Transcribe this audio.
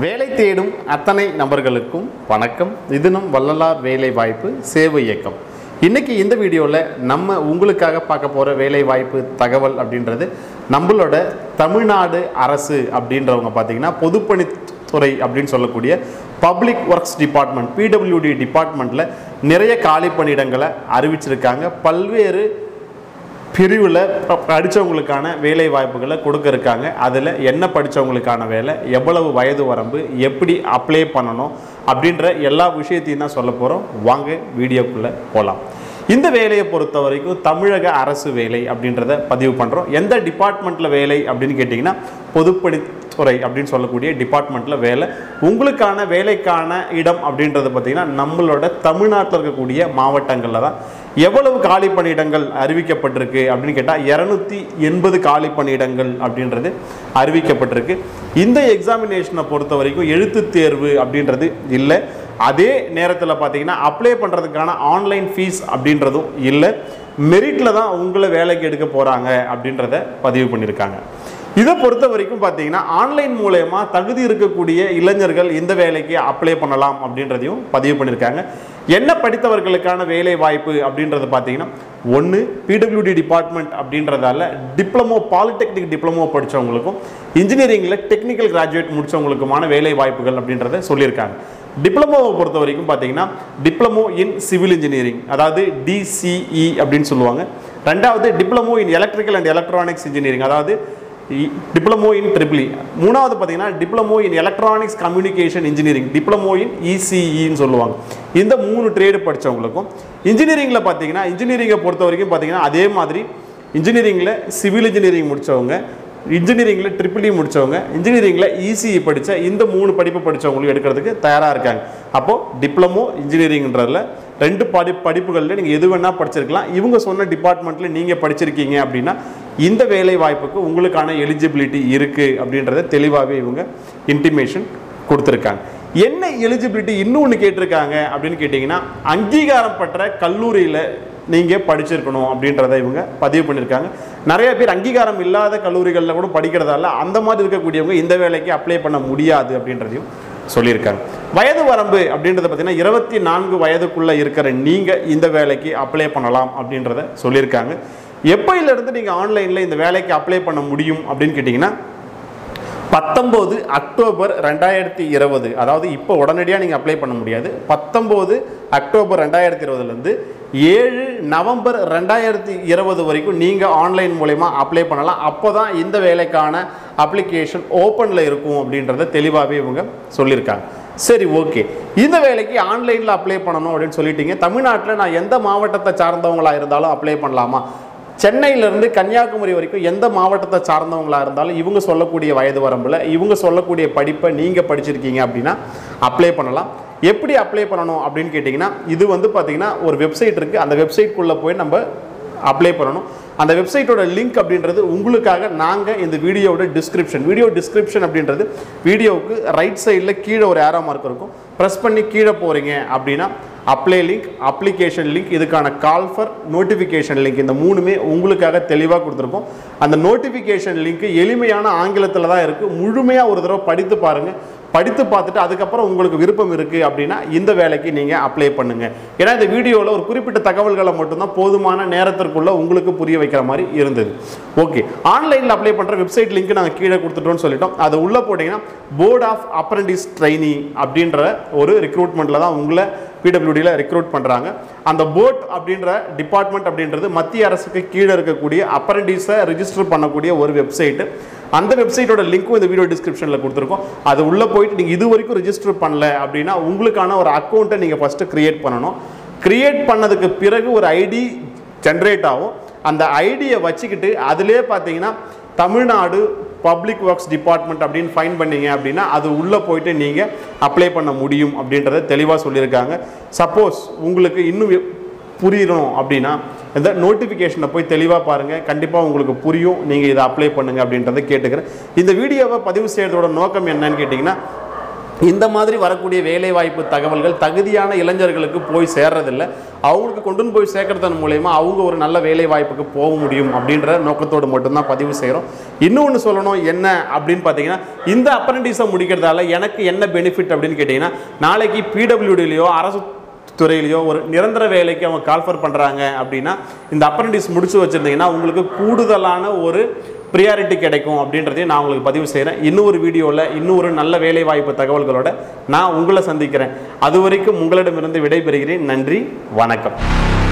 வேலை தேடும் அத்தனை நபர்களுக்கும் வணக்கம் இது நம் வள்ளலார் வேலை வாய்ப்பு சேவை இயக்கம் இன்னைக்கு இந்த வீடியோவில் நம்ம உங்களுக்காக பார்க்க போகிற வேலை வாய்ப்பு தகவல் அப்படின்றது நம்மளோட தமிழ்நாடு அரசு அப்படின்றவங்க பார்த்தீங்கன்னா பொதுப்பணித்துறை அப்படின்னு சொல்லக்கூடிய பப்ளிக் ஒர்க்ஸ் டிபார்ட்மெண்ட் பிடபிள்யூடி டிபார்ட்மெண்ட்டில் நிறைய காலி பணியிடங்களை அறிவிச்சிருக்காங்க பல்வேறு பிரிவில் படித்தவங்களுக்கான வேலை வாய்ப்புகளை கொடுக்க இருக்காங்க அதில் என்ன படித்தவங்களுக்கான வேலை எவ்வளவு வயது வரம்பு எப்படி அப்ளை பண்ணணும் அப்படின்ற எல்லா விஷயத்தையும் தான் சொல்ல போகிறோம் வாங்க வீடியோக்குள்ளே போகலாம் இந்த வேலையை பொறுத்த வரைக்கும் தமிழக அரசு வேலை அப்படின்றத பதிவு பண்ணுறோம் எந்த டிபார்ட்மெண்ட்டில் வேலை அப்படின்னு கேட்டிங்கன்னா பொதுப்பணித்துறை அப்படின்னு சொல்லக்கூடிய டிபார்ட்மெண்ட்டில் வேலை உங்களுக்கான வேலைக்கான இடம் அப்படின்றது பார்த்திங்கன்னா நம்மளோட தமிழ்நாட்டில் இருக்கக்கூடிய மாவட்டங்களில் தான் எவ்வளவு காலி பணியிடங்கள் அறிவிக்கப்பட்டிருக்கு அப்படின்னு கேட்டால் இரநூத்தி எண்பது காலி பணியிடங்கள் அப்படின்றது அறிவிக்கப்பட்டிருக்கு இந்த எக்ஸாமினேஷனை பொறுத்த வரைக்கும் எழுத்து தேர்வு அப்படின்றது இல்லை அதே நேரத்தில் பார்த்தீங்கன்னா அப்ளை பண்ணுறதுக்கான ஆன்லைன் ஃபீஸ் அப்படின்றதும் இல்லை மெரிட்டில் தான் உங்களை வேலைக்கு எடுக்க போகிறாங்க அப்படின்றத பதிவு பண்ணியிருக்காங்க இதை பொறுத்த வரைக்கும் பார்த்தீங்கன்னா ஆன்லைன் மூலயமா தகுதி இருக்கக்கூடிய இளைஞர்கள் இந்த வேலைக்கு அப்ளை பண்ணலாம் அப்படின்றதையும் பதிவு பண்ணியிருக்காங்க என்ன படித்தவர்களுக்கான வேலை வாய்ப்பு அப்படின்றது பார்த்தீங்கன்னா ஒன்று பிடபிள்யூடி டிபார்ட்மெண்ட் அப்படின்றதால டிப்ளமோ பாலிடெக்னிக் டிப்ளமோ படித்தவங்களுக்கும் இன்ஜினியரிங்கில் டெக்னிக்கல் கிராஜுவேட் முடித்தவங்களுக்குமான வேலை வாய்ப்புகள் அப்படின்றத சொல்லியிருக்காங்க டிப்ளமோவை பொறுத்த வரைக்கும் பார்த்தீங்கன்னா டிப்ளமோ இன் சிவில் இன்ஜினியரிங் அதாவது டிசிஇ அப்படின்னு சொல்லுவாங்க ரெண்டாவது diploma in electrical and electronics engineering அதாவது டிப்ளமோ இன் ட்ரிபிளி மூணாவது பார்த்தீங்கன்னா diploma in electronics communication engineering diploma in இசிஇன்னு சொல்லுவாங்க இந்த மூணு ட்ரேடு படித்தவங்களுக்கும் இன்ஜினியரிங்கில் பார்த்தீங்கன்னா இன்ஜினியரிங்கை பொறுத்த வரைக்கும் பார்த்தீங்கன்னா அதே மாதிரி இன்ஜினியரிங்கில் சிவில் இன்ஜினியரிங் முடித்தவங்க இன்ஜினியரிங்கில் ட்ரிபிள் இ முடித்தவங்க இன்ஜினியரிங்கில் இசிஇ படித்த இந்த மூணு படிப்பு படித்தவங்களும் எடுக்கிறதுக்கு தயாராக இருக்காங்க அப்போது டிப்ளமோ இன்ஜினியரிங்ன்றதில் ரெண்டு படி படிப்புகளில் நீங்கள் எது வேணால் படிச்சிருக்கலாம் இவங்க சொன்ன டிபார்ட்மெண்ட்டில் நீங்கள் படிச்சிருக்கீங்க அப்படின்னா இந்த வேலை வாய்ப்புக்கு உங்களுக்கான எலிஜிபிலிட்டி இருக்குது அப்படின்றத தெளிவாகவே இவங்க இன்டிமேஷன் கொடுத்துருக்காங்க என்ன எலிஜிபிலிட்டி இன்னொன்று கேட்டிருக்காங்க அப்படின்னு கேட்டிங்கன்னா அங்கீகாரம் பெற்ற கல்லூரியில் நீங்கள் படிச்சிருக்கணும் அப்படின்றத இவங்க பதிவு பண்ணியிருக்காங்க நிறைய பேர் அங்கீகாரம் இல்லாத கல்லூரிகளில் கூட படிக்கிறதால அந்த மாதிரி இருக்கக்கூடியவங்க இந்த வேலைக்கு அப்ளை பண்ண முடியாது அப்படின்றதையும் சொல்லியிருக்காங்க வயது வரம்பு அப்படின்றத பார்த்தீங்கன்னா இருபத்தி நான்கு வயதுக்குள்ளே இருக்கிற நீங்கள் இந்த வேலைக்கு அப்ளை பண்ணலாம் அப்படின்றத சொல்லியிருக்காங்க எப்போயிலிருந்து நீங்கள் ஆன்லைனில் இந்த வேலைக்கு அப்ளை பண்ண முடியும் அப்படின்னு கேட்டிங்கன்னா பத்தொம்போது அக்டோபர் ரெண்டாயிரத்தி இருபது அதாவது இப்போ உடனடியாக நீங்கள் அப்ளை பண்ண முடியாது பத்தொம்போது அக்டோபர் ரெண்டாயிரத்தி இருபதுலேருந்து ஏழு நவம்பர் ரெண்டாயிரத்தி இருபது வரைக்கும் நீங்கள் ஆன்லைன் மூலயமா அப்ளை பண்ணலாம் அப்போ தான் இந்த வேலைக்கான அப்ளிகேஷன் ஓப்பனில் இருக்கும் அப்படின்றத தெளிவாகவே இவங்க சொல்லியிருக்காங்க சரி ஓகே இந்த வேலைக்கு ஆன்லைனில் அப்ளை பண்ணணும் அப்படின்னு சொல்லிட்டீங்க தமிழ்நாட்டில் நான் எந்த மாவட்டத்தை சார்ந்தவங்களாக இருந்தாலும் அப்ளை பண்ணலாமா சென்னையிலேருந்து கன்னியாகுமரி வரைக்கும் எந்த மாவட்டத்தை சார்ந்தவங்களாக இருந்தாலும் இவங்க சொல்லக்கூடிய வயது வரம்பில் இவங்க சொல்லக்கூடிய படிப்பை நீங்கள் படிச்சிருக்கீங்க அப்படின்னா அப்ளை பண்ணலாம் எப்படி அப்ளை பண்ணணும் அப்படின்னு கேட்டிங்கன்னா இது வந்து பார்த்திங்கன்னா ஒரு வெப்சைட் இருக்குது அந்த வெப்சைட்குள்ளே போய் நம்ம அப்ளை பண்ணணும் அந்த வெப்சைட்டோட லிங்க் அப்படின்றது உங்களுக்காக நாங்கள் இந்த வீடியோவோட டிஸ்கிரிப்ஷன் வீடியோ டிஸ்கிரிப்ஷன் அப்படின்றது வீடியோவுக்கு ரைட் சைடில் கீழே ஒரு ஏரோ மார்க் இருக்கும் ப்ரெஸ் பண்ணி கீழே போகிறீங்க அப்படின்னா அப்ளை லிங்க் அப்ளிகேஷன் லிங்க் இதுக்கான கால் ஃபார் நோட்டிஃபிகேஷன் லிங்க் இந்த மூணுமே உங்களுக்காக தெளிவாக கொடுத்துருக்கோம் அந்த நோட்டிஃபிகேஷன் லிங்க் எளிமையான ஆங்கிலத்தில் தான் இருக்குது முழுமையாக ஒரு தடவை படித்து பாருங்கள் படித்து பார்த்துட்டு அதுக்கப்புறம் உங்களுக்கு விருப்பம் இருக்குது அப்படின்னா இந்த வேலைக்கு நீங்கள் அப்ளை பண்ணுங்கள் ஏன்னா இந்த வீடியோவில் ஒரு குறிப்பிட்ட தகவல்களை மட்டும்தான் போதுமான நேரத்திற்குள்ளே உங்களுக்கு புரிய வைக்கிற மாதிரி இருந்தது ஓகே ஆன்லைனில் அப்ளை பண்ணுற வெப்சைட் லிங்க் நாங்கள் கீழே கொடுத்துட்டோம்னு சொல்லிட்டோம் அது உள்ளே போட்டிங்கன்னா போர்ட் ஆஃப் அப்ரண்டிஸ் ட்ரைனி அப்படின்ற ஒரு ரெக்ரூட்மெண்ட்டில் தான் உங்களை பிடபிள்யூடியில் ரெக்ரூட் பண்ணுறாங்க அந்த போர்ட் அப்படின்ற டிபார்ட்மெண்ட் அப்படின்றது மத்திய அரசுக்கு கீழே இருக்கக்கூடிய அப்ரண்டிஸை ரிஜிஸ்டர் பண்ணக்கூடிய ஒரு வெப்சைட்டு அந்த வெப்சைட்டோட லிங்க்கும் இந்த வீடியோ டிஸ்கிரிப்ஷனில் கொடுத்துருக்கோம் அது உள்ளே போயிட்டு நீங்கள் இது வரைக்கும் ரிஜிஸ்டர் பண்ணல அப்படின்னா உங்களுக்கான ஒரு அக்கௌண்ட்டை நீங்கள் ஃபஸ்ட்டு க்ரியேட் பண்ணணும் க்ரியேட் பண்ணதுக்கு பிறகு ஒரு ஐடி ஜென்ரேட் ஆகும் அந்த ஐடியை வச்சுக்கிட்டு அதிலே பார்த்தீங்கன்னா தமிழ்நாடு பப்ளிக் ஒர்க்ஸ் டிபார்ட்மெண்ட் அப்படின்னு ஃபைன் பண்ணீங்க அப்படின்னா அது உள்ளே போயிட்டு நீங்கள் அப்ளை பண்ண முடியும் அப்படின்றத தெளிவாக சொல்லியிருக்காங்க சப்போஸ் உங்களுக்கு இன்னும் புரியணும் அப்படின்னா இந்த நோட்டிஃபிகேஷனை போய் தெளிவாக பாருங்கள் கண்டிப்பாக உங்களுக்கு புரியும் நீங்கள் இதை அப்ளை பண்ணுங்கள் அப்படின்றத கேட்டுக்கிறேன் இந்த வீடியோவை பதிவு செய்கிறதோட நோக்கம் என்னன்னு கேட்டிங்கன்னா இந்த மாதிரி வரக்கூடிய வேலைவாய்ப்பு தகவல்கள் தகுதியான இளைஞர்களுக்கு போய் சேர்றதில்ல அவங்களுக்கு கொண்டு போய் சேர்க்கறதன் மூலயமா அவங்க ஒரு நல்ல வேலை வாய்ப்புக்கு போக முடியும் அப்படின்ற நோக்கத்தோடு மட்டும்தான் பதிவு செய்கிறோம் இன்னொன்று சொல்லணும் என்ன அப்படின்னு பார்த்தீங்கன்னா இந்த அப்ரண்டிஸை முடிக்கிறதால எனக்கு என்ன பெனிஃபிட் அப்படின்னு கேட்டிங்கன்னா நாளைக்கு பிடபிள்யூடிலையோ அரசு துறையிலையோ ஒரு நிரந்தர வேலைக்கு அவங்க கால்ஃபர் பண்ணுறாங்க அப்படின்னா இந்த அப்ரண்டிஸ் முடிச்சு வச்சுருந்தீங்கன்னா உங்களுக்கு கூடுதலான ஒரு ப்ரியாரிட்டி கிடைக்கும் அப்படின்றதையும் நான் உங்களுக்கு பதிவு செய்கிறேன் இன்னொரு வீடியோவில் இன்னொரு நல்ல வேலை வாய்ப்பு தகவல்களோட நான் உங்களை சந்திக்கிறேன் அது வரைக்கும் உங்களிடமிருந்து விடைபெறுகிறேன் நன்றி வணக்கம்